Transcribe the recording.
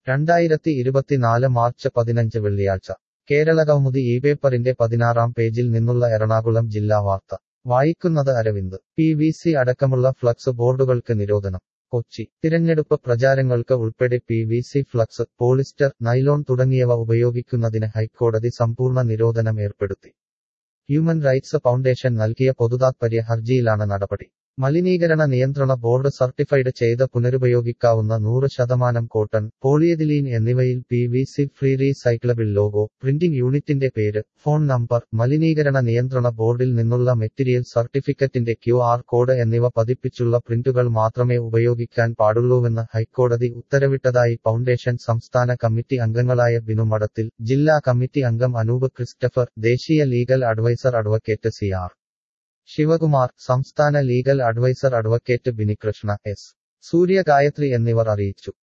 രണ്ടായിരത്തി ഇരുപത്തിനാല് മാർച്ച് പതിനഞ്ച് വെള്ളിയാഴ്ച കേരളകൗമുദി ഈ പേപ്പറിന്റെ പതിനാറാം പേജിൽ നിന്നുള്ള എറണാകുളം ജില്ലാ വാർത്ത വായിക്കുന്നത് അരവിന്ദ് പി വി സി അടക്കമുള്ള ഫ്ലക്സ് ബോർഡുകൾക്ക് നിരോധനം കൊച്ചി തിരഞ്ഞെടുപ്പ് പ്രചാരങ്ങൾക്ക് ഉൾപ്പെടെ P V C flex polyester nylon തുടങ്ങിയവ ഉപയോഗിക്കുന്നതിന് ഹൈക്കോടതി സമ്പൂർണ്ണ നിരോധനം ഏർപ്പെടുത്തി ഹ്യൂമൻ റൈറ്റ്സ് ഫൗണ്ടേഷൻ നൽകിയ പൊതുതാത്പര്യ ഹർജിയിലാണ് നടപടി മലിനീകരണ നിയന്ത്രണ ബോർഡ് സർട്ടിഫൈഡ് ചെയ്ത പുനരുപയോഗിക്കാവുന്ന നൂറ് ശതമാനം കോട്ടൺ പോളിയതിലീൻ എന്നിവയിൽ P V C free recyclable logo printing യൂണിറ്റിന്റെ പേര് ഫോൺ നമ്പർ മലിനീകരണ നിയന്ത്രണ ബോർഡിൽ നിന്നുള്ള മെറ്റീരിയൽ സർട്ടിഫിക്കറ്റിന്റെ ക്യു ആർ കോഡ് എന്നിവ പതിപ്പിച്ചുള്ള പ്രിന്റുകൾ മാത്രമേ ഉപയോഗിക്കാൻ പാടുള്ളൂവെന്ന് ഹൈക്കോടതി ഉത്തരവിട്ടതായി ഫൗണ്ടേഷൻ സംസ്ഥാന കമ്മിറ്റി അംഗങ്ങളായ ബിനു മഠത്തിൽ ജില്ലാ കമ്മിറ്റി അംഗം അനൂപ് ക്രിസ്റ്റഫർ ദേശീയ legal adviser advocate C R Sivakumar സംസ്ഥാന legal adviser advocate Binikrishna S Suryagayathri എന്നിവർ അറിയിച്ചു